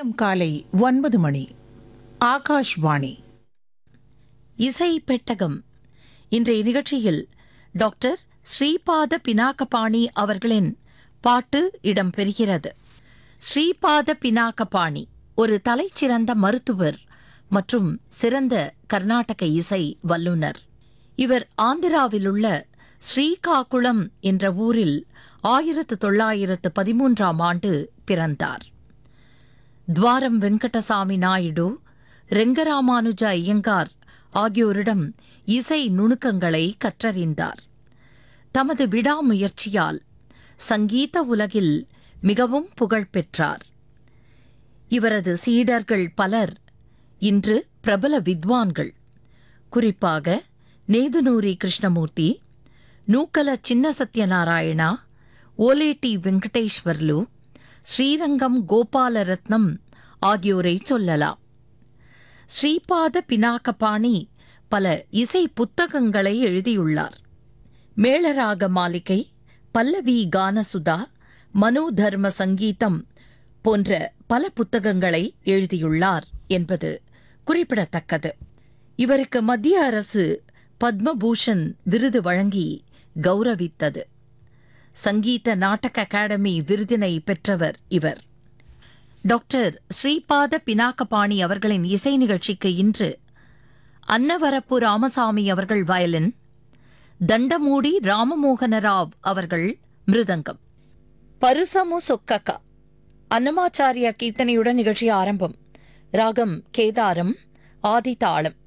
நேரம் காலை ஒன்பது மணி ஆகாஷ்வாணி இசை பெட்டகம் இன்றைய நிகழ்ச்சியில் டாக்டர் ஸ்ரீபாத பினாக்கபாணி அவர்களின் பாட்டு இடம்பெறுகிறது ஸ்ரீபாத பினாக்கபாணி ஒரு தலைச்சிறந்த மருத்துவர் மற்றும் சிறந்த கர்நாடக இசை வல்லுனர் இவர் ஆந்திராவிலுள்ள ஸ்ரீகாகுளம் என்ற ஊரில் ஆயிரத்து தொள்ளாயிரத்து பதிமூன்றாம் ஆண்டு பிறந்தார் துவாரம் வெங்கடசாமி நாயுடு ரெங்கராமானுஜ ஐயங்கார் ஆகியோரிடம் இசை நுணுக்கங்களை கற்றறிந்தார் தமது விடாமுயற்சியால் சங்கீத உலகில் மிகவும் புகழ் பெற்றார் இவரது சீடர்கள் பலர் இன்று பிரபல வித்வான்கள் குறிப்பாக நேதுநூரி கிருஷ்ணமூர்த்தி நூக்கல சின்ன சத்யநாராயணா ஓலேட்டி வெங்கடேஸ்வர்லு ஸ்ரீரங்கம் கோபாலரத்னம் ஆகியோரை சொல்லலாம் ஸ்ரீபாத பினாக்கபாணி பல இசை புத்தகங்களை எழுதியுள்ளார் மேளராக மாளிகை பல்லவி கானசுதா மனோதர்ம சங்கீதம் போன்ற பல புத்தகங்களை எழுதியுள்ளார் என்பது குறிப்பிடத்தக்கது இவருக்கு மத்திய அரசு பத்மபூஷன் விருது வழங்கி கௌரவித்தது சங்கீத நாடக அகாடமி விருதினை பெற்றவர் இவர் டாக்டர் ஸ்ரீபாத பினாக்கபாணி அவர்களின் இசை நிகழ்ச்சிக்கு இன்று அன்னவரப்பு ராமசாமி அவர்கள் வயலின் தண்டமூடி ராமமோகன ராவ் அவர்கள் மிருதங்கம் பருசமு சொக்கக்கா அன்னமாச்சாரியார் கீர்த்தனையுடன் நிகழ்ச்சி ஆரம்பம் ராகம் கேதாரம் ஆதிதாளம்